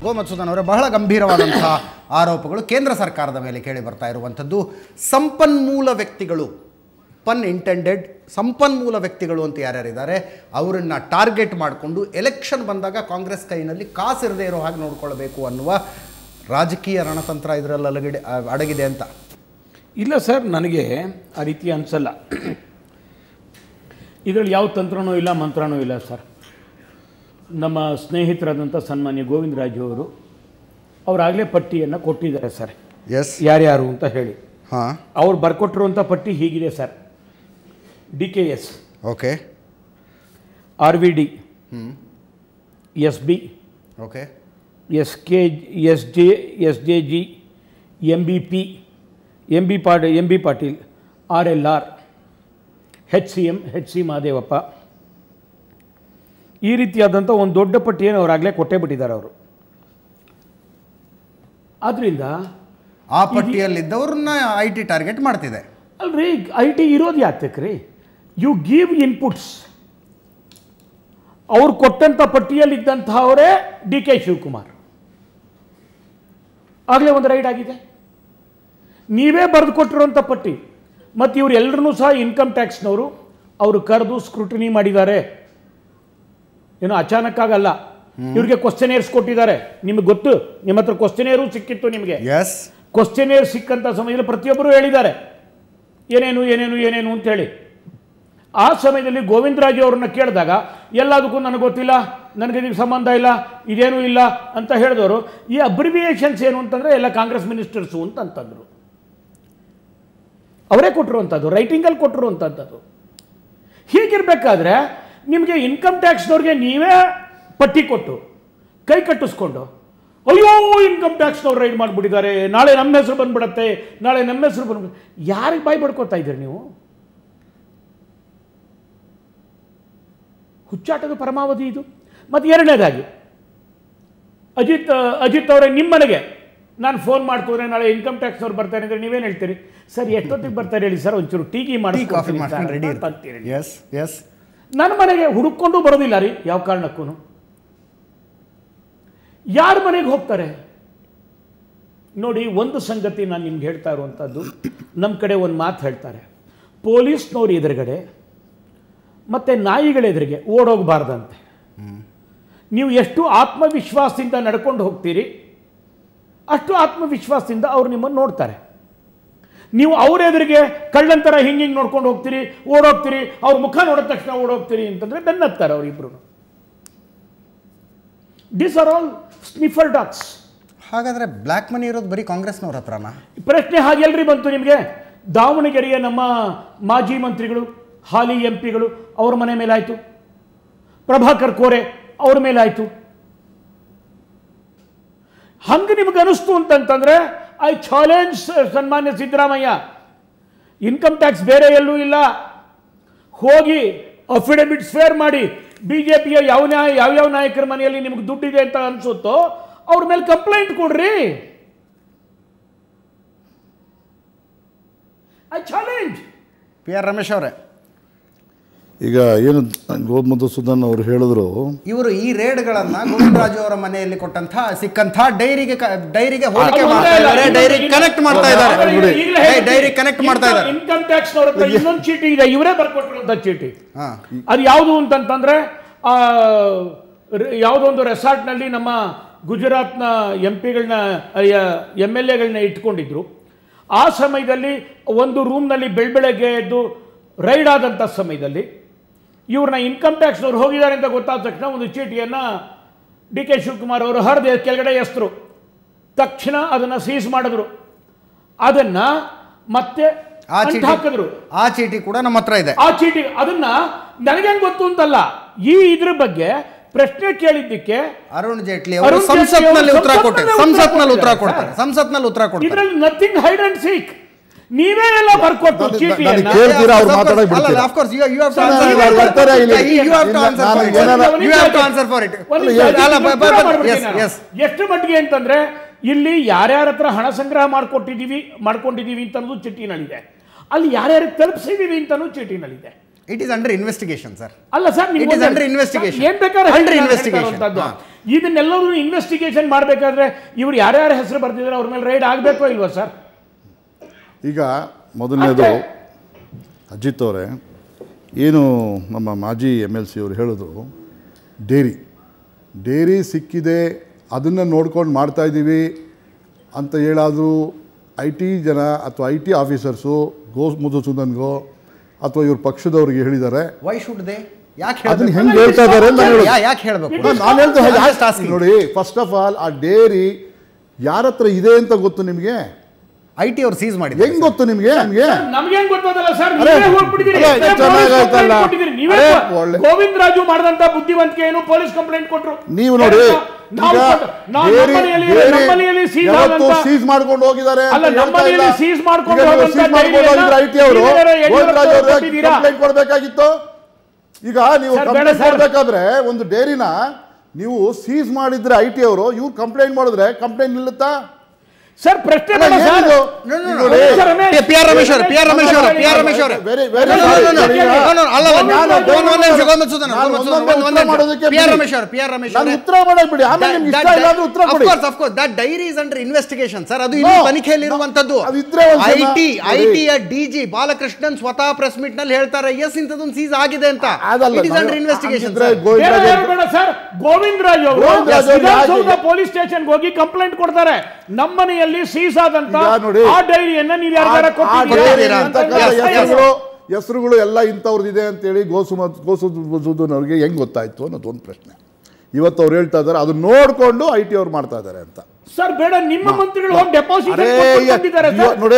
ಗೋಮತ್ಸುದನ್ ಅವರೇ ಬಹಳ ಗಂಭೀರವಾದಂತಹ ಆರೋಪಗಳು ಕೇಂದ್ರ ಸರ್ಕಾರದ ಮೇಲೆ ಕೇಳಿ ಬರ್ತಾ ಇರುವಂಥದ್ದು ಸಂಪನ್ಮೂಲ ವ್ಯಕ್ತಿಗಳು ಪನ್ ಇಂಟೆಂಡೆಡ್ ಸಂಪನ್ಮೂಲ ವ್ಯಕ್ತಿಗಳು ಅಂತ ಯಾರ್ಯಾರಿದ್ದಾರೆ ಅವರನ್ನು ಟಾರ್ಗೆಟ್ ಮಾಡಿಕೊಂಡು ಎಲೆಕ್ಷನ್ ಬಂದಾಗ ಕಾಂಗ್ರೆಸ್ ಕೈನಲ್ಲಿ ಕಾಸಿರದೇ ಇರೋ ಹಾಗೆ ನೋಡ್ಕೊಳ್ಬೇಕು ಅನ್ನುವ ರಾಜಕೀಯ ರಣತಂತ್ರ ಇದರಲ್ಲಿ ಅಲಗಡೆ ಅಡಗಿದೆ ಅಂತ ಇಲ್ಲ ಸರ್ ನನಗೆ ಆ ರೀತಿ ಅನಿಸಲ್ಲ ಇದರಲ್ಲಿ ಯಾವ ತಂತ್ರನೂ ಇಲ್ಲ ಮಂತ್ರನೂ ಇಲ್ಲ ಸರ್ ನಮ್ಮ ಸ್ನೇಹಿತರಾದಂಥ ಸನ್ಮಾನ್ಯ ಗೋವಿಂದರಾಜು ಅವರು ಅವರಾಗಲೇ ಪಟ್ಟಿಯನ್ನು ಕೊಟ್ಟಿದ್ದಾರೆ ಸರ್ ಎಸ್ ಯಾರ್ಯಾರು ಅಂತ ಹೇಳಿ ಹಾಂ ಅವ್ರು ಬರ್ಕೊಟ್ಟಿರುವಂಥ ಪಟ್ಟಿ ಹೀಗಿದೆ sir D K S okay R V D S B okay S K S J S J G M B P M B Patil M B Patil R L R H C M H C Mahadevappa ಈ ರೀತಿಯಾದಂಥ ಒಂದು ದೊಡ್ಡ ಪಟ್ಟಿಯನ್ನು ಅವರಾಗಲೇ ಕೊಟ್ಟೇ ಬಿಟ್ಟಿದ್ದಾರೆ ಅವರು ಆದ್ದರಿಂದ ಆ ಪಟ್ಟಿಯಲ್ಲಿದ್ದವ್ರನ್ನ ಐ ಟಿ ಟಾರ್ಗೆಟ್ ಮಾಡ್ತಿದೆ ಅಲ್ರಿ ಐ ಟಿ ಇರೋದು ಯಾತಕ್ಕೆ ರೀ ಯು ಗಿವ್ ಇನ್ಪುಟ್ಸ್ ಅವ್ರು ಕೊಟ್ಟಂಥ ಪಟ್ಟಿಯಲ್ಲಿದ್ದಂಥವರೇ ಡಿ ಕೆ ಶಿವಕುಮಾರ್ ಆಗಲೇ ಒಂದು ರೈಡ್ ಆಗಿದೆ ನೀವೇ ಬರೆದು ಕೊಟ್ಟಿರುವಂಥ ಪಟ್ಟಿ ಮತ್ತು ಇವ್ರು ಎಲ್ಲರನ್ನೂ ಸಹ ಇನ್ಕಮ್ ಟ್ಯಾಕ್ಸ್ನವರು ಅವರು ಕರೆದು ಸ್ಕ್ರೂಟಿನಿ ಮಾಡಿದ್ದಾರೆ ಏನೋ ಅಚಾನಕ್ ಆಗಲ್ಲ ಇವ್ರಿಗೆ ಕ್ವಶನೇರ್ಸ್ ಕೊಟ್ಟಿದ್ದಾರೆ ನಿಮಗೆ ಗೊತ್ತು ನಿಮ್ಮ ಹತ್ರ ಕ್ವಶನೇರು ಸಿಕ್ಕಿತ್ತು ನಿಮಗೆ ಎಸ್ ಕ್ವಶನೇರ್ ಸಿಕ್ಕಂಥ ಸಮಯದಲ್ಲಿ ಪ್ರತಿಯೊಬ್ಬರು ಹೇಳಿದ್ದಾರೆ ಏನೇನು ಏನೇನು ಏನೇನು ಅಂತೇಳಿ ಆ ಸಮಯದಲ್ಲಿ ಗೋವಿಂದರಾಜು ಅವ್ರನ್ನ ಕೇಳಿದಾಗ ಎಲ್ಲದಕ್ಕೂ ನನಗೆ ಗೊತ್ತಿಲ್ಲ ನನಗೆ ಇದಕ್ಕೆ ಸಂಬಂಧ ಇಲ್ಲ ಇದೇನೂ ಇಲ್ಲ ಅಂತ ಹೇಳಿದವರು ಈ ಅಬ್ರಿವಿಯೇಷನ್ಸ್ ಏನು ಅಂತಂದರೆ ಎಲ್ಲ ಕಾಂಗ್ರೆಸ್ ಮಿನಿಸ್ಟರ್ಸು ಅಂತ ಅಂತಂದರು ಅವರೇ ಕೊಟ್ಟಿರುವಂಥದ್ದು ರೈಟಿಂಗಲ್ಲಿ ಕೊಟ್ಟಿರುವಂಥದ್ದು ಹೀಗಿರಬೇಕಾದ್ರೆ ನಿಮಗೆ ಇನ್ಕಮ್ ಟ್ಯಾಕ್ಸ್ನವ್ರಿಗೆ ನೀವೇ ಪಟ್ಟಿ ಕೊಟ್ಟು ಕೈ ಕಟ್ಟಿಸ್ಕೊಂಡು ಅಯ್ಯೋ ಇನ್ಕಮ್ ಟ್ಯಾಕ್ಸ್ನವ್ರು ರೈಡ್ ಮಾಡಿಬಿಟ್ಟಿದ್ದಾರೆ ನಾಳೆ ನಮ್ಮ ಹೆಸರು ಬಂದ್ಬಿಡತ್ತೆ ನಾಳೆ ನಮ್ಮ ಹೆಸರು ಬಂದ್ಬಿಡ ಯಾರಿಗೆ ಬಾಯಿ ಪಡ್ಕೋತಾ ಇದ್ದೀರಿ ನೀವು ಹುಚ್ಚಾಟದ ಪರಮಾವಧಿ ಇದು ಮತ್ತು ಎರಡನೇದಾಗಿ ಅಜಿತ್ ಅಜಿತ್ ಅವರೇ ನಿಮ್ಮ ಮನೆಗೆ ನಾನು ಫೋನ್ ಮಾಡ್ಕೋದ್ರೆ ನಾಳೆ ಇನ್ಕಮ್ ಟ್ಯಾಕ್ಸ್ ಅವ್ರು ಬರ್ತಾರೆ ಅಂದರೆ ನೀವೇನು ಹೇಳ್ತೀರಿ ಸರ್ ಎಷ್ಟೊತ್ತಿಗೆ ಬರ್ತಾರೆ ಹೇಳಿ ಸರ್ ಒಂಚೂರು ಟೀ ಗೀ ಟೀ ಕಾಫಿ ಮಾಡಿ ಮಾಡ್ಕೊಂಡು ರೆಡಿ ಅಂತೀರಿ ಎಸ್ ಎಸ್ ನನ್ನ ಮನೆಗೆ ಹುಡುಕೊಂಡು ಬರೋದಿಲ್ಲ ರೀ ಯಾವ ಕಾರಣಕ್ಕೂ ಯಾರ ಮನೆಗೆ ಹೋಗ್ತಾರೆ ನೋಡಿ ಒಂದು ಸಂಗತಿ ನಾನು ನಿಮ್ಗೆ ಹೇಳ್ತಾ ಇರುವಂಥದ್ದು ನಮ್ಮ ಕಡೆ ಒಂದು ಮಾತು ಹೇಳ್ತಾರೆ ಪೊಲೀಸ್ನವ್ರು ಎದುರುಗಡೆ ಮತ್ತು ನಾಯಿಗಳ ಎದುರಿಗೆ ಓಡೋಗಬಾರ್ದಂತೆ ನೀವು ಎಷ್ಟು ಆತ್ಮವಿಶ್ವಾಸದಿಂದ ನಡ್ಕೊಂಡು ಹೋಗ್ತೀರಿ ಅಷ್ಟು ಆತ್ಮವಿಶ್ವಾಸದಿಂದ ಅವ್ರು ನಿಮ್ಮನ್ನು ನೋಡ್ತಾರೆ ನೀವು ಅವ್ರ ಎದುರಿಗೆ ಕಳ್ಳಂತರ ಹಿಂಗೆ ಹಿಂಗೆ ನೋಡ್ಕೊಂಡು ಹೋಗ್ತೀರಿ ಓಡೋಗ್ತೀರಿ ಅವ್ರ ಮುಖ ನೋಡಿದ ತಕ್ಷಣ ಓಡೋಗ್ತೀರಿ ಅಂತಂದ್ರೆ ಬೆನ್ನತ್ತಾರೆ ಅವರಿಬ್ರು this are all sniffer dogs ಹಾಗಾದ್ರೆ ಬ್ಲ್ಯಾಕ್ ಮನಿ ಇರೋದು ಬರೀ ಕಾಂಗ್ರೆಸ್ನವ್ರ ಹತ್ರನಾ ಪ್ರಶ್ನೆ ಹಾಗೆಲ್ರಿ ಬಂತು ನಿಮಗೆ ದಾವಣಗೆರೆಯ ನಮ್ಮ ಮಾಜಿ ಮಂತ್ರಿಗಳು ಹಾಲಿ ಎಂ ಪಿಗಳು ಅವ್ರ ಮನೆ ಮೇಲಾಯಿತು ಪ್ರಭಾಕರ್ ಕೋರೆ ಅವ್ರ ಮೇಲಾಯಿತು ಹಂಗೆ ನಿಮಗೆ ಅನಿಸ್ತು ಅಂತಂತಂದ್ರೆ ಐ ಚಾಲೆಂಜ್ ಸನ್ಮಾನ್ಯ ಸಿದ್ದರಾಮಯ್ಯ ಇನ್ಕಮ್ ಟ್ಯಾಕ್ಸ್ ಬೇರೆ ಎಲ್ಲೂ ಇಲ್ಲ ಹೋಗಿ ಅಫಿಡವಿಟ್ ಫೇರ್ ಮಾಡಿ ಬಿ ಜೆ ಪಿಯ ಯಾವ ನ್ಯಾಯ ಯಾವ್ಯಾವ ನಾಯಕರ ಮನೆಯಲ್ಲಿ ನಿಮ್ಗೆ ದುಡ್ಡಿದೆ ಅಂತ ಅನ್ಸುತ್ತೋ ಅವ್ರ ಮೇಲೆ ಕಂಪ್ಲೇಂಟ್ ಕೊಡ್ರಿ I challenge P R Ramesh ಅವರೇ ಈಗ ಏನು ಗೋಮಧುಸೂದನ್ ಅವರು ಹೇಳಿದ್ರು ಇವರು ಈ ರೇಡ್ಗಳನ್ನ ಗೋವಿಂದರಾಜು ಅವರ ಮನೆಯಲ್ಲಿ ಕೊಟ್ಟಂತ ಸಿಕ್ಕಂತ ಡೈರಿಗೆ ಕ- ಡೈರಿಗೆ ಹೋಲಿಕೆ ಅದು ಮಾಡ್ತಾ ಒಂದೇ ಅಲ್ಲ, ಇದ್ದಾರೆ ಇನ್ನೊಂದು- ಡೈರಿ ಇನ್ನೊಂದು- ಕನೆಕ್ಟ್ ಮಾಡ್ತಾ ಇದ್ದಾರೆ ಈಗಲೇ- ಈಗಲೇ ಡೈ- ಹೇಳ್ತೀನಿ. ಡೈರಿ ಕನೆಕ್ಟ್ ಮಾಡ್ತಾ ಇದ್ದಾರೆ ಇನ್ಕಮ್ ಟ್ಯಾಕ್ಸ್ ಅವ್ರ ಹತ್ರ ಇನ್ನೊಂದು ಚೀಟಿ ಇದೆ ಇವರೇ ಬರ್ಕೊಟ್ಟಿರುವಂತ ಚೀಟಿ ಹಾ ಅದು ಯಾವುದು ಅಂತಂತಂದ್ರೆ ಆ, ರ- ಯಾವುದೋ ಒಂದು ರೆಸಾರ್ಟ್ನಲ್ಲಿ ನಮ್ಮ ಗುಜರಾತ್ನ ಎಂ ಪಿಗಳನ್ನ ಎಮ್ ಎಲ್ ಎಗಳನ್ನ ಇಟ್ಕೊಂಡಿದ್ರು ಆ ಸಮಯದಲ್ಲಿ ಒಂದು ರೂಮ್ನಲ್ಲಿ ಬೆಳಬೆಳಗ್ಗೆ ಎದ್ದು ರೈಡ್ ಆದಂಥ ಸಮಯದಲ್ಲಿ ಇವ್ರನ್ನ ಇನ್ಕಮ್ ಟ್ಯಾಕ್ಸ್ನವ್ರು ಹೋಗಿದ್ದಾರೆ ಅಂತ ಗೊತ್ತಾದ ತಕ್ಷಣ ಒಂದು ಚೀಟಿಯನ್ನು ಡಿ ಕೆ ಶಿವಕುಮಾರ್ ಅವರು ಹರಿದೆ ಕೆಳಗಡೆ ಎಸ್ತರು ತಕ್ಷಣ ಅದನ್ನು ಸೀಸ್ ಮಾಡಿದ್ರು ಅದನ್ನ ಮತ್ತೆ ಆ ಅಂಟು ಚೀಟಿ ಹಾಕಿದ್ರು ಆ ಚೀಟಿ ಕೂಡ ನಮ್ಮ ಹತ್ರ ಇದೆ ಆ ಚೀಟಿ ಅದನ್ನ ನನಗೆ ಗೊತ್ತು ಅಂತಲ್ಲ ಈ ಇದ್ರ ಬಗ್ಗೆ ಪ್ರಶ್ನೆ ಕೇಳಿದ್ದಕ್ಕೆ ಅರುಣ್ ಜೇಟ್ಲಿ ಅವರು ಅರುಣ್ ಜೇಟ್ಲಿ ಸಂಸತ್ನಲ್ಲಿ ಅವರು ಉತ್ತರ ಕೊಟ್ಟೆ ಸಂಸತ್ನಲ್ಲಿ ಸಂಸತ್ನಲ್ಲಿ ಉತ್ತರ ಉತ್ತರ ಕೊಡ್ತಾರೆ ಕೊಡ್ತಾರೆ. ಸಂಸತ್ನಲ್ಲಿ ಉತ್ತರ ಕೊಡ್ತಾರೆ ಇದರಲ್ಲಿ ನಥಿಂಗ್ ಹೈಡ್ ಅಂಡ್ ಸೀಕ್ ನೀವೇ ಎಲ್ಲ ಬರ್ಕೊಟ್ಟು ನನಗೆ- ಚೀಟಿಯನ್ನ ನನಗೆ ಕೇಳ್ತೀರಾ ಅವ್ರು ಮಾತಾಡಕ್ ಬಿಡ್ತೀರಾ? of course, you- you have to sir, answer ನಾನು for it. ಬರ್ತಾರೆ ಇಲ್ಲಿ. You have to answer ನಾನು for it. ಏನಾರ- You have to answer for it. ಒಂದು ನಿಮಿಷ, ಅಲ್ಲ, ಅದಕ್ಕೆ ಬ- ಬ- ಉತ್ತರ ಬ- ಮಾಡ್ಬಿಡ್ತೀನಿ yes, ನಾನು. yes. ಎಷ್ಟು ಮಟ್ಟಿಗೆ ಅಂತಂದ್ರೆ ಇಲ್ಲಿ ಯಾರ್ಯಾರ ಹತ್ರ ಹಣ ಸಂಗ್ರಹ ಮಾಡ್ಕೊಟ್ಟಿದೀವಿ ಮಾಡ್ಕೊಂಡಿದೀವಿ ಅಂತನೂ ಚೀಟಿನಲ್ಲಿದೆ ಅಲ್ಲಿ ಯಾರ್ಯಾರಿಗೆ ತಲುಪಿಸಿದೀವಿ ಅಂತನೂ ಚೀಟಿನಲ್ಲಿದೆ It is under investigation, sir. ಅಲ್ಲ sir It is under investigation. ಏನ್ ಬೇಕಾದ್ರೆ Under ಹೇಳಿ ನಾನು investigation. ಹೇಳ್ತಾ ಇರೋಂಥದ್ದು. ಹಾ. ಇದನ್ನೆಲ್ಲರೂ ಇನ್ವೆಸ್ಟಿಗೇಷನ್ ಮಾಡಬೇಕಾದ್ರೆ ಇವ್ರು ಯಾರ್ಯಾರ ಹೆಸರು ಬರ್ತಿದ್ದಾರೆ ಅವ್ರ ಮೇಲೆ ರೈಡ್ ಆಗಬೇಕೋ ಇಲ್ವಾ ಸರ್ ಈಗ ಮೊದಲನೇದು ಅಜಿತ್ ಅವರೇ ಏನು ನಮ್ಮ ಮಾಜಿ ಎಮ್ ಎಲ್ ಸಿ ಅವರು ಹೇಳಿದ್ರು ಡೇರಿ ಡೇರಿ ಸಿಕ್ಕಿದೆ ಅದನ್ನು ನೋಡ್ಕೊಂಡು ಮಾಡ್ತಾ ಇದ್ದೀವಿ ಅಂತ ಹೇಳಾದರೂ ಐ ಟಿ ಜನ ಅಥವಾ ಐ ಟಿ ಆಫೀಸರ್ಸು ಗೋ ಮಧುಸೂದನ್ಗೋ ಅಥವಾ ಇವ್ರ ಪಕ್ಷದವ್ರಿಗೆ ಹೇಳಿದ್ದಾರೆ ವೈ ಶುಡ್ ದೇ ಯಾಕೆ ಅದನ್ನ ಹೇಳ್ಬೇಕು? ಹೆಂಗೆ ಹೇಳ್ತಾ ಇದ್ದಾರೆ ಅಂತ ನಾನು ಹೇಳೋದು. ಯಾ- ಯಾಕೆ ಹೇಳ್ಬೇಕು ನಾನು- ನಾನು ಹೇಳ್ತಾ I'm ಯಾಕೆ just asking. ನೋಡಿ ಫಸ್ಟ್ ಆಫ್ ಆಲ್ ಆ ಡೇರಿ ಯಾರ ಹತ್ರ ಇದೆ ಅಂತ ಗೊತ್ತು ನಿಮಗೆ ಐ ಟಿ ಅವ್ರು ಸೀಸ್ ಮಾಡಿದ್ದಾರೆ ಹೆಂಗ್ ಗೊತ್ತು ನಿಮಗೆ ನಿಮಗೆ ನಮ್ಗೇನ್ ಗೊತ್ತಾಗಲ್ಲ ಸರ್ ಅರೆ, ನೀವೇ ಹೋಗ್ಬಿಟ್ಟಿದ್ದೀರಿ ಅರೆ, ಎಷ್ಟೇ ಚೆನ್ನಾಗಾಯ್ತಲ್ಲ. ಪೊಲೀಸ್ ಕಂಪ್ಲೇಂಟ್ ಕೊಟ್ಟಿದ್ದೀರಿ. ನೀವೇ ಅರೆ, ಕೊ- ಒಳ್ಳೆ- ಗೋವಿಂದ ರಾಜು ಮಾಡಿದಂತ ಬುದ್ಧಿವಂತಿಕೆ ಏನು ಪೊಲೀಸ್ ಕಂಪ್ಲೇಂಟ್ ಕೊಟ್ರು ನೀವು ನೋಡಿ ನಾವು ಈಗ ಕೊಟ್ಟು- ನಾವು ಬೇರೆ- ನಮ್ಮನೆಯಲ್ಲಿ ಬೇರೆ ನಮ್ಮನೆಯಲ್ಲಿ ಸೀಸ್ ಯಾವತ್ತೂ ಆದಂತ ಸೀಸ್ ಮಾಡ್ಕೊಂಡು ಹೋಗಿದ್ದಾರೆ ಅಂತ ಅಲ್ಲ, ಹೇಳ್ತಾ ನಮ್ಮನೆಯಲ್ಲಿ ಇಲ್ಲ. ಸೀಸ್ ಮಾಡ್ಕೊಂಡು ಈಗ ನೀವು ಹೋದಂತ ಸೀಸ್ ಮಾಡ್ಕೊಂಡು ಡೈರಿಯನ್ನ ಹೋಗಿದ್ರೆ ಐಟಿ ಅವರು ನೀವೇ ಯಡಿಯೂರಪ್ಪ ಗೋವಿಂದರಾಜ್ ಅವರು ಕೊಟ್ಟಿದ್ದೀರಾ? ಕಂಪ್ಲೇಂಟ್ ಕೊಡಬೇಕಾಗಿತ್ತು ಈಗ ನೀವು ಸರ್, ಬೇಡ ಕಂಪ್ಲೇಂಟ್ ಸರ್. ಕೊಡ್ಬೇಕಾದ್ರೆ ಒಂದು ಡೇರಿನ ನೀವು ಸೀಸ್ ಮಾಡಿದ್ರೆ ಐ ಟಿ ಅವರು ಇವ್ರು ಕಂಪ್ಲೇಂಟ್ ಮಾಡಿದ್ರೆ ಕಂಪ್ಲೇಂಟ್ ನಿಲ್ಲುತ್ತಾ ಸರ್ ಪ್ರಶ್ನೆ ಅಲ್ಲ, ಬೇಡ ಸರ್ ಏನಿದು? No, no, ಈಗ no. ನೋಡಿ, sir, Ramesh, P R Ramesh ಅವರೇ, ಪಿ ಆರ್ ರಮೇಶ್ ಅವರೇ, ಪಿ ಆರ್ ರಮೇಶ್ ಅವರೇ. Very- very No, no, sorry. no, no, ನೋಡಿ, no, ಈಗ- no, no, ಅಲ್ಲ, ಅಲ್ಲ, ನಾನು ನಾನು ಒಂದು ಒಂದು ನಿಮಿಷ, ಗೋಮತ್ ಸುಧನ್, ನಾನು ಗೋಮತ್ ಸುಧನ್, ಒಂದೊಂದೇ ಒಂದು ಉತ್ತರ ನಿಮಿಷ. ಮಾಡೋದಕ್ಕೆ ಪಿ ಆರ್ ಬಿಡಿ. ರಮೇಶ್ ಅವರೇ, ಪಿ ಆರ್ ರಮೇಶ್ ನಾನು ಅವರೇ. ಉತ್ತರ ಮಾಡಕ್ ಬಿಡಿ ಆಮೇಲೆ That- ನಿಮ್ಗೆ that- ಇಷ್ಟ ಇಲ್ಲ ಅಂದ್ರೆ ಉತ್ತರ of ಕೊಡಿ course, of course, that diary is under investigation, sir. ಅದು ಇನ್ನು No. ತನಿಖೆಯಲ್ಲಿ ಇರುವಂತದ್ದು ಅದು ಇದ್ರೆ ಒಂದ್ ಐ ಸಲ ಟಿ ಐ ನೋಡಿ. ಟಿಯ ಡಿ ಜಿ ಬಾಲಕೃಷ್ಣನ್ ಸ್ವತಃ ಪ್ರೆಸ್ ಮೀಟ್ ನಲ್ಲಿ ಹೇಳ್ತಾರೆ ಎಸ್ ಇಂಥದೊಂದು ಸೀಸ್ ಆಗಿದೆ ಅಂತ ಅದಲ್ಲ, ಇಟ್ ಇಸ್ ಅಂಡರ್ ನಾನು- ಇನ್ವೆಸ್ಟಿಗೇಷನ್ ಹಾಗಿದ್ರೆ ಸರ್ ಗೋವಿಂದ ಬೇರೆ ರಾಜ್ ಯಾರು ಬೇಡ ಸರ್ ಗೋವಿಂದ ರಾಜ್ ಅವರು ಗೋವಿಂದ ರಾಜ್ ಅವರು ವಿಧಾನಸೌಧ ಯಾಕೆ- ಪೊಲೀಸ್ ಸ್ಟೇಷನ್ಗೆ ಹೋಗಿ ಕಂಪ್ಲೇಂಟ್ ಕೊಡ್ತಾರೆ ನಮ್ಮನೆಯಲ್ಲಿ ಸೀಸ್ ಆದಂತ ಈಗ ನೋಡಿ. ಆ ಡೈರಿಯನ್ನ ನೀವು ಯಾರ್ಯಾರ ಆ- ಆ ಕೊಟ್ಟಿದ್ದೀರಾ ಡೈರಿ ಅಂತ ಅಂತಕ್ಕಂಥ Yes, yes. ಹೆಸರುಗಳು ಹೆಸರುಗಳು ಎಲ್ಲ ಇಂಥವ್ರದ್ದಿದೆ ಅಂತೇಳಿ ಗೋಸುಮ ಗೋಸುದನ್ ಅವ್ರಿಗೆ ಹೆಂಗ್ ಗೊತ್ತಾಯ್ತು ಅನ್ನೋದು ಒಂದು ಪ್ರಶ್ನೆ ಇವತ್ತು ಅವ್ರು ಹೇಳ್ತಾ ಇದ್ದಾರೆ ಅದು ನೋಡ್ಕೊಂಡು ಐ ಟಿ ಅವ್ರು ಮಾಡ್ತಾ ಇದ್ದಾರೆ ಅಂತ ಸರ್ ಬೇಡ ನಿಮ್ಮ ಮಂತ್ರಿಗಳು ಹೋಗಿ ಡೆಪಾಸಿಟ್ ಅರೇ, ಬಂದಿದ್ದಾರೆ ಅಯ್ಯೋ, ನೋಡಿ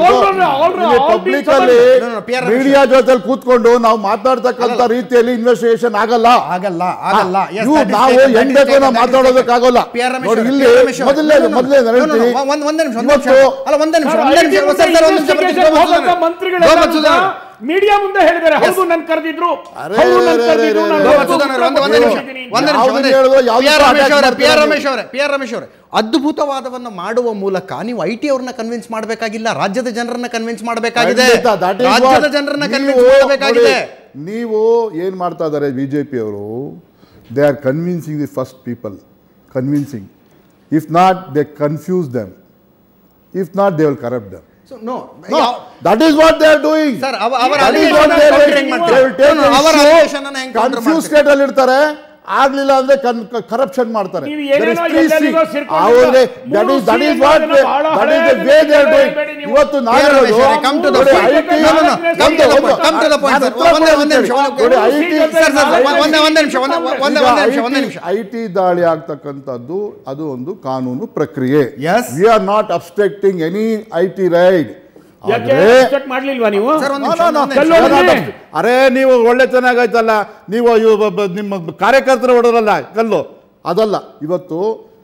ಪಬ್ಲಿಕ್ ಅಲ್ಲಿ No, no, PR Ramesh media ಜೊತೆಲಿ ಕೂತ್ಕೊಂಡು ನಾವು ಮಾತಾಡ್ತಕ್ಕಂಥ ರೀತಿಯಲ್ಲಿ ಇನ್ವೆಸ್ಟಿಗೇಷನ್ ಆಗಲ್ಲ ಆಗಲ್ಲ ಆಗಲ್ಲ Yes, ಇವು that is ನಾವು taken, that ಹೆಂಗ್ is ಬೇಕೋ taken, ನಾವು that is ಮಾತಾಡೋದಕ್ಕಾಗಲ್ಲ taken. ಪಿ ಆರ್ ರಮೇಶ್ ನೋಡಿ ಅವರೇ, ಇಲ್ಲಿ ಪಿ ಆರ್ ರಮೇಶ್ ಅವರೇ. ಮೊದಲನೇ No, no, no. ಮೊದಲನೇ ನಾನು No, no, no. ಹೇಳ್ತೀನಿ ಒಂದ್- ಒಂದೇ ನಿಮಿಷ ಒಂದೇ ನಿಮಿಷ ಇವತ್ತು ಅಲ್ಲ ಒಂದೇ ನಿಮಿಷ ಸರ್, ಒಂದೇ ಐಟಿ ನಿಮಿಷ ಮುಂದೆ ಸರ್, ಸರ್, ಒಂದ್ ನಿಮಿಷ ಬರ್ತೀನಿ. investigation ಗೋಮತ್ ಸುಧನ್ ಹೋದಂತ ಅವರೇ. ಮಂತ್ರಿಗಳೆಲ್ಲ ಗೋಮತ್ ಸುಧನ್ ಅವರೇ. ಮೀಡಿಯಾ ಮುಂದೆ ಹೇಳಿದ್ದಾರೆ ಹೌದು ನನ್ ಕರೆದಿದ್ರು ಅರೆ, ಹೌದು ನನ್ ಅರೆ, ಕರೆದಿದ್ರು ಅರೆ, ನಾನು ಅರೆ, ಗೋಮತ್ ಹೌದು ಸುಧನ್ ಅವರೇ, ಒಂದೇ- ಒಂದೇ ಉತ್ತರ ನಿಮಿಷ ಕೊಟ್ಟಿದ್ದೀನಿ ಅಂತ. ಒಂದೇ ನಿಮಿಷ ಯಾವ್ದನ್ನ ಒಂದೇ ಹೇಳಿದ್ರು, ನಿಮಿಷ. ಯಾವ್ದಕ್ಕೂ ಪಿ ಆರ್ ರಮೇಶ್ attack ಅವರೇ ಪಿ ಆರ್ ಮಾಡ್ತೀರಾ ರಮೇಶ್ ಅವರೇ ಪಿ ಆರ್ ರಮೇಶ್ ಅವರೇ ಅದ್ಭುತವಾದವನ್ನ ಮಾಡುವ ಮೂಲಕ ನೀವು ಐ ಟಿ ಅವ್ರನ್ನ ಕನ್ವಿನ್ಸ್ ಮಾಡಬೇಕಾಗಿಲ್ಲ ರಾಜ್ಯದ ಜನರನ್ನ ಕನ್ವಿನ್ಸ್ ಮಾಡಬೇಕಾಗಿದೆ ಖಂಡಿತ, that is ರಾಜ್ಯದ what ಜನರನ್ನ ನೀವು ಕನ್ವಿನ್ಸ್ ಮಾಡಬೇಕಾಗಿದೆ ನೋಡಿ, ನೀವು ಏನ್ ಮಾಡ್ತಾ ಇದ್ದಾರೆ ಬಿಜೆಪಿ ಅವರು they are convincing the first people convincing if not they confuse them if not they will corrupt them So, no, No, ಯಾವ- that is what they are doing. Sir, ಅವ- ಅವರ That is allegation what ಅನ್ನ they are counter doing. ಹೆಂಗ್ ಮಾಡ್ತೀರಾ? They will take No, no, the ಅವರ issue, allegation ಅನ್ನ ಹೆಂಗ್ counter confused ಮಾಡ್ತೀರಾ? state ಅಲ್ಲಿ ಇರ್ತಾರೆ ಆಗ್ಲಿಲ್ಲ ಅಂದ್ರೆ ಕರಪ್ಷನ್ ಮಾಡ್ತಾರೆ ನೀವು There is ಏನೇನೋ three ಎಲ್ಲೆಲ್ಲಿಗೋ C. ಸೇರ್ಕೊಂಡಿದ್ದೀರಾ. ಅವ್ರಿಗೆ that ಮೂರು is that C is what ಅನ್ನೋದನ್ನ they- ಬಹಳ that ಹಳೆಯ is the way they are doing. ಹೇಳ್ಬೇಡಿ ನೀವು. ಇವತ್ತು ನಾನು ಪಿ ಆರ್ ರಮೇಶ್ ಹೇಳೋದು, ಅವರೇ, come to the ನೋಡಿ, point. IT No, no, no, come to the point, come to the point, ನಾನು sir. ಉತ್ತರ ಒಂದೇ- ಕೊಡ್ತೀನಿ. ಒಂದೇ ನಿಮಿಷ, ಒಂದೇ- ನೋಡಿ, ಮೂರು IT C ಜೊತೆ ಸರ್, ಸರ್, ಸರ್, ನಾಲ್ಕು ಒಂದೇ- ಒಂದೇ ನಿಮಿಷ, ಒಂದೇ- ಈಗ ಒಂದೇ- ಒಂದೇ ನಿಮಿಷ, ಒಂದೇ ನಿಮಿಷ. ಐ ಟಿ ದಾಳಿ ಆಗ್ತಕ್ಕಂಥದ್ದು ಅದು ಒಂದು ಕಾನೂನು ಪ್ರಕ್ರಿಯೆ Yes. We are not obstructing any I T raid ಯಾಕೆ expect ಮಾಡ್ಲಿಲ್ವಾ ನೀವು ಸರ್, ಒಂದು No, ನಿಮಿಷ, no, no. ಒಂದೇ ನಿಮಿಷ. ಕಲ್ಲು ಹೊಡೆದ್ರಿ. ಅರೆ ನೀವು ಒಳ್ಳೆ ಚೆನ್ನಾಗಾಯ್ತಲ್ಲ ನೀವು ಇವ್ ಬ- ಬ- ನಿಮ್ಮ ಕಾರ್ಯಕರ್ತರು ಹೊಡೋರಲ್ಲ ಕಲ್ಲು ಅದಲ್ಲ ಇವತ್ತು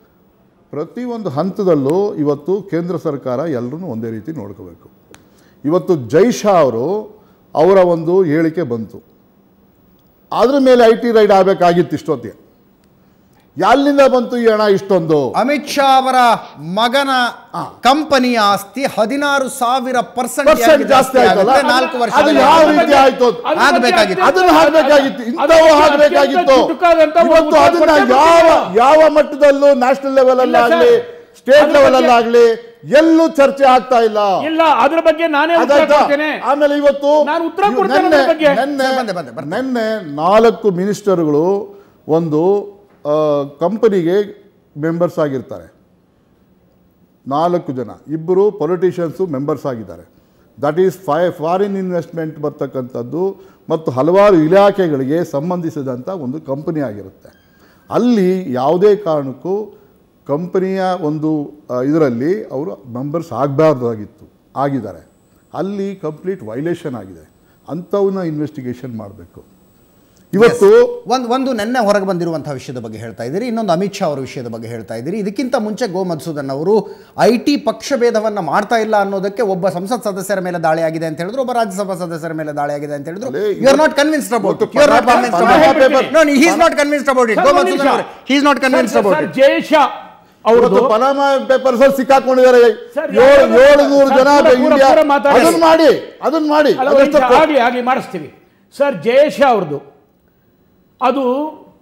ಪ್ರತಿಯೊಂದು ಹಂತದಲ್ಲೂ ಇವತ್ತು ಕೇಂದ್ರ ಸರ್ಕಾರ ಎಲ್ಲರೂ ಒಂದೇ ರೀತಿ ನೋಡ್ಕೋಬೇಕು ಇವತ್ತು ಜೈ ಶಾ ಅವರು ಅವರ ಒಂದು ಹೇಳಿಕೆ ಬಂತು ಅದ್ರ ಮೇಲೆ ಐ ಟಿ ರೈಡ್ ಆಗಬೇಕಾಗಿತ್ತು ಇಷ್ಟೊತ್ತಿಗೆ ಎಲ್ಲಿಂದ ಬಂತು ಈ ಹಣ ಇಷ್ಟೊಂದು ಅಮಿತ್ ಶಾ ಅವರ ಮಗನ ಕಂಪನಿಯ ಆಸ್ತಿ ಹದಿನಾರು ಸಾವಿರ ಪರ್ಸೆಂಟ್ ಪರ್ಸೆಂಟ್ ಜಾಸ್ತಿ ಆಯ್ತಲ್ಲ ನಾಲ್ಕು ವರ್ಷ ಅದು ಯಾವ ರೀತಿ ಆಯ್ತು ಅದು? ಅದ್ರ ಬಗ್ಗೆ ಆಗ್ಬೇಕಾಗಿತ್ತು. ಅತ್ಯಂತ- ಅದನ್ನ ಹಾಕ್ಬೇಕಾಗಿತ್ತು ಅದ್ರ ಇಂಥವು ಬಗ್ಗೆ ಹಾಕ್ಬೇಕಾಗಿತ್ತು ಅತ್ಯಂತ ಚುಟುಕಾದಂತ ಒಂದು ಇವತ್ತು ಉತ್ತರ ಅದನ್ನ ಕೊಟ್ಟೇ ಯಾವ ಬಿಟ್ಟಿದ್ದೀರಾ. ಯಾವ ಮಟ್ಟದಲ್ಲೂ ನ್ಯಾಷನಲ್ ಲೆವೆಲ್ ಇಲ್ಲ ಸರ್. ಅಲ್ಲಾಗ್ಲಿ ಸ್ಟೇಟ್ ಅದ್ರ ಲೆವೆಲ್ ಬಗ್ಗೆ- ಅಲ್ಲಾಗ್ಲಿ ಎಲ್ಲೂ ಚರ್ಚೆ ಆಗ್ತಾ ಇಲ್ಲ ಇಲ್ಲ ಅದ್ರ ಬಗ್ಗೆ ನಾನೇ ಉತ್ತರ ಅದಾಯ್ತಾ? ಕೊಡ್ತೇನೆ ಆಮೇಲೆ ಇವತ್ತು ನಾನು ಉತ್ತರ ಇವ್ ಕೊಡ್ತೇನೆ ನೆನ್ನೆ- ಅದ್ರ ಬಗ್ಗೆ. ನೆನ್ನೆ ಸರ್, ಬಂದೆ, ಬಂದೆ, ಬರ್ತೀನಿ. ನೆನ್ನೆ ನಾಲ್ಕು ಮಿನಿಸ್ಟರ್ಗಳು ಒಂದು ಕಂಪನಿಗೆ ಮೆಂಬರ್ಸ್ ಆಗಿರ್ತಾರೆ ನಾಲ್ಕು ಜನ ಇಬ್ಬರು ಪೊಲಿಟಿಷಿಯನ್ಸು ಮೆಂಬರ್ಸ್ ಆಗಿದ್ದಾರೆ ದಟ್ ಈಸ್ ಫೈ ಫಾರಿನ್ ಇನ್ವೆಸ್ಟ್ಮೆಂಟ್ ಬರ್ತಕ್ಕಂಥದ್ದು ಮತ್ತು ಹಲವಾರು ಇಲಾಖೆಗಳಿಗೆ ಸಂಬಂಧಿಸಿದಂಥ ಒಂದು ಕಂಪನಿ ಆಗಿರುತ್ತೆ ಅಲ್ಲಿ ಯಾವುದೇ ಕಾರಣಕ್ಕೂ ಕಂಪನಿಯ ಒಂದು ಇದರಲ್ಲಿ ಅವರು ಮೆಂಬರ್ಸ್ ಆಗಬಾರ್ದಾಗಿತ್ತು ಆಗಿದ್ದಾರೆ ಅಲ್ಲಿ ಕಂಪ್ಲೀಟ್ ವೈಲೇಷನ್ ಆಗಿದೆ ಅಂಥವನ್ನ ಇನ್ವೆಸ್ಟಿಗೇಷನ್ ಮಾಡಬೇಕು ಇವತ್ತು ಒಂದು ಒಂದು ನೆನ್ನೆ ಹೊರಗೆ ಬಂದಿರುವಂತಹ ವಿಷಯದ ಬಗ್ಗೆ ಹೇಳ್ತಾ ಇದ್ದೀರಿ ಇನ್ನೊಂದು ಅಮಿತ್ ಶಾ ಅವರ ವಿಷಯದ ಬಗ್ಗೆ ಹೇಳ್ತಾ ಇದ್ದೀರಿ ಇದಕ್ಕಿಂತ ಮುಂಚೆ ಗೋ ಮಧುಸೂದನ್ ಅವರು ಐ ಟಿ ಪಕ್ಷಭೇದವನ್ನ ಮಾಡ್ತಾ ಇಲ್ಲ ಅನ್ನೋದಕ್ಕೆ ಒಬ್ಬ ಸಂಸತ್ ಸದಸ್ಯರ ಮೇಲೆ ದಾಳಿ ಆಗಿದೆ ಅಂತ ಹೇಳಿದ್ರು ಒಬ್ಬ ರಾಜ್ಯಸಭಾ ಸದಸ್ಯರ ಮೇಲೆ ದಾಳಿ ಆಗಿದೆ ಅಂತ ಹೇಳಿದ್ರು ಅಲ್ಲೇ you are not convinced about ಇವತ್ತು you are not Panama- convinced Panama about paper- no he is not convinced about it sir, ಗೋ ಒಂದು ಮಧುಸೂದನ್ ನಿಮಿಷ. ಅವರು he is not convinced about it Jayesh ಇವತ್ತು ಅವ್ರದ್ದು ಪನಾಮ ಪೇಪರ್ಸ್ ಅಲ್ಲಿ ಸಿಕ್ಕಾಕೊಂಡಿದ್ದಾರೆ ಸರ್, ಏಳು ಯಾವ್ದು- ಏಳು ನೂರು ಸರ್, ಜನ ಪೂರ- ಪೂರ- ಇಂಡಿಯಾ ಪೂರ ಮಾತಾಡಿ. ಅದನ್ನ ಮಾಡಿ ಅದನ್ನ ಮಾಡಿ ಅಲ್ಲ ಅದೆಷ್ಟು ಒಂದು ನಿಮಿಷ, ಆಗ್ಲಿ ಆಗ್ಲಿ ಮಾಡಿಸ್ತೀವಿ ಸರ್ ಜಯೇಶ ಅವ್ರದ್ದು ಅದು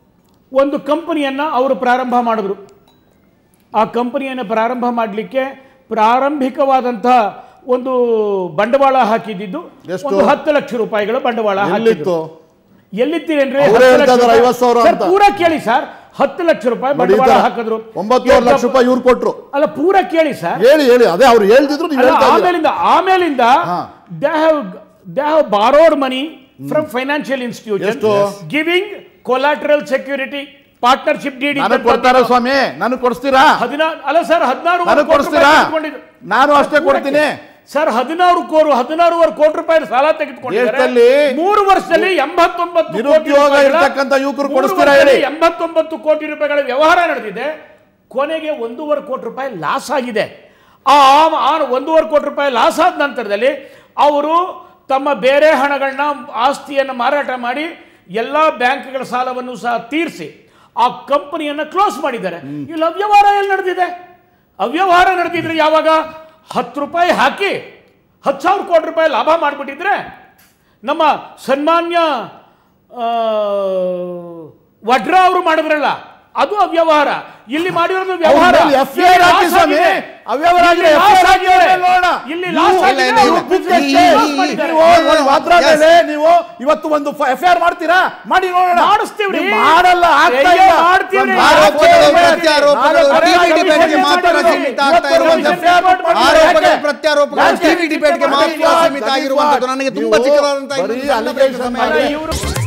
ಒಂದು ಕಂಪನಿಯನ್ನು ಅವರು ಪ್ರಾರಂಭ ಮಾಡಿದ್ರು ಆ ಕಂಪನಿಯನ್ನು ಪ್ರಾರಂಭ ಮಾಡಲಿಕ್ಕೆ ಪ್ರಾರಂಭಿಕವಾದಂಥ ಒಂದು ಬಂಡವಾಳ ಹಾಕಿದ್ದು ಎಷ್ಟು? ಒಂದು ಹತ್ತು ಲಕ್ಷ ರೂಪಾಯಿಗಳ ಬಂಡವಾಳ ಎಲ್ಲಿತ್ತು ಹಾಕಿದ್ರು ಎಲ್ಲಿತ್ತೀರೇನ್ರಿ ಅವ್ರೇ ಹತ್ತು ಲಕ್ಷ ಹೇಳ್ತಾ ಇದ್ದಾರೆ ರೂಪಾಯಿ- ಐವತ್ತು ಸಾವಿರ ಸರ್, ಅಂತ. ಪೂರ ಕೇಳಿ ಸರ್ ಹತ್ತು ಲಕ್ಷ ರೂಪಾಯಿ ನೋಡಿ ಈ ಬಂಡವಾಳ ತರ ಹಾಕಿದ್ರು ಒಂಬತ್ತುವರೆ ಲಕ್ಷ ರೂಪಾಯಿ ಇವ್ರು ಕೊಟ್ರು ಅಲ್ಲ ಪೂರ ಕೇಳಿ ಸರ್ ಹೇಳಿ ಹೇಳಿ ಅದೇ ಅವ್ರು ಹೇಳ್ತಿದ್ರು ನೀವು ಅಲ್ಲ, ಹೇಳ್ತಾ ಇದ್ದೀರಾ. ಆಮೇಲಿಂದ ಆಮೇಲಿಂದ ಹಾ. They have they have borrowed money from financial institution ಎಷ್ಟು? Giving collateral security partnership deed ನನಗೆ ಕೊಡ್ತಾರ ಸ್ವಾಮಿ ನನಗೆ ಕೊಡಿಸ್ತೀರಾ ಹದಿನಾರು ಅಲ್ಲ ಸರ್ ಹದಿನಾರು ನನಗೆ ಕೊಡಿಸ್ತೀರಾ ನಾನು ಅಷ್ಟೇ ಕೊಡ್ತೀನಿ ಸರ್ ಹದಿನಾರು ಕೋರು ಹದಿನಾರೂವರೆ ಕೋಟಿ ರೂಪಾಯಿ ಸಾಲ ತೆಗೆದುಕೊಂಡಿದ್ದಾರೆ ದೇಶದಲ್ಲಿ ಮೂರು ವರ್ಷದಲ್ಲಿ ಎಂಬತ್ತೊಂಬತ್ತು ಕೋಟಿ ನಿರುದ್ಯೋಗ ರೂಪಾಯಿಗಳ- ಇರ್ತಕ್ಕಂಥ ಯುವಕರು ಮೂರು ಕೊಡಿಸ್ತೀರಾ ವರ್ಷದಲ್ಲಿ ಹೇಳಿ? ಎಂಬತ್ತೊಂಬತ್ತು ಕೋಟಿ ರೂಪಾಯಿಗಳ ವ್ಯವಹಾರ ನಡೆದಿದೆ ಕೊನೆಗೆ ಒಂದೂವರೆ ಕೋಟಿ ರೂಪಾಯಿ ಲಾಸ್ ಆಗಿದೆ ಆ ಆ ಒಂದೂವರೆ ಕೋಟಿ ರೂಪಾಯಿ ಲಾಸ್ ಆದ ನಂತರದಲ್ಲಿ ಅವರು ತಮ್ಮ ಬೇರೆ ಹಣಗಳನ್ನ ಆಸ್ತಿಯನ್ನು ಮಾರಾಟ ಮಾಡಿ ಎಲ್ಲ ಬ್ಯಾಂಕ್ಗಳ ಸಾಲವನ್ನು ಸಹ ತೀರಿಸಿ ಆ ಕಂಪನಿಯನ್ನು ಕ್ಲೋಸ್ ಮಾಡಿದ್ದಾರೆ ಇಲ್ಲಿ ಅವ್ಯವಹಾರ ಎಲ್ಲಿ ನಡೆದಿದೆ ಅವ್ಯವಹಾರ ನಡೆದಿದ್ರೆ ಯಾವಾಗ ಹತ್ತು ರೂಪಾಯಿ ಹಾಕಿ ಹತ್ತು ಸಾವಿರ ಕೋಟಿ ರೂಪಾಯಿ ಲಾಭ ಮಾಡಿಬಿಟ್ಟಿದ್ರೆ ನಮ್ಮ ಸನ್ಮಾನ್ಯ ಆ, ವಡ್ರಾ ಅವರು ಮಾಡಿದ್ರಲ್ಲ ಅದು ಅವ್ಯವಹಾರ ಇಲ್ಲಿ ಮಾಡಿರೋದು ವ್ಯವಹಾರ ಅವ್ರ ಮೇಲೆ FIR ಇಲ್ಲಿ ಹಾಕಿ loss ಸ್ವಾಮಿ. ಆಗಿದೆ. ಅವ್ಯವಹಾರ ಇಲ್ಲಿ ಆಗಿದೆ, loss FIR ಹಾಕಿ ಆಗಿದೆ. ನೋಡೋಣ. ಇಲ್ಲಿ ನೀವು- loss ಇಲ್ಲ, ಆಗಿದೆ. ಇಲ್ಲ, ಇಲ್ಲ. ಅವ್ರು business ಈ- close ಈ- ಮಾಡಿದ್ದಾರೆ. ನೀವು ಒಂದು ವಾದ್ರಾ ಮೇಲೆ ನೀವು ಇವತ್ತು ಒಂದು ಎಫ್ ಐ ಆರ್ ಮಾಡ್ತೀರಾ ಮಾಡಿ ನೋಡೋಣ ಮಾಡಿಸ್ತೀವ್ರಿ. ನೀವು ಮಾಡಲ್ಲ ಆಗ್ತಾ ಅಯ್ಯೋ, ಇಲ್ಲ. ಮಾಡ್ತೀವ್ರಿ. ಒಂದು ಆರೋಪಗಳು, ನಾಲ್ಕು ಪ್ರತ್ಯಾರೋಪಗಳು, ನಾಲ್ಕು ಟಿವಿ ನಾಲ್ಕು ಡಿಬೇಟ್ಗೆ ಮಾತ್ರ ಇವತ್ತು ಸೀಮಿತ ಆಗ್ತಾ ಇವತ್ತು ಇರುವಂತ ಒಂದು FIR ಮಾಡಿದ್ರೆ ಆರೋಪಗಳು ಯಾಕೆ? ಪ್ರತ್ಯಾರೋಪಗಳು ಯಾಕೆ? ಟಿವಿ ಡಿಬೇಟ್ಗೆ ಮಾತ್ರ ಯಾಕೆ? ಸೀಮಿತ ಆಗಿರುವಂತದ್ದು ನನಗೆ ತುಂಬಾ ನೀವು ಚಿಕ್ಕದಾದಂತಹ ಬರೀ ಇನ್ನೊಂದು ಸಣ್ಣ allegation ಸಮಯ ಅಲ್ಲ, ಇದೆ. ಇವರು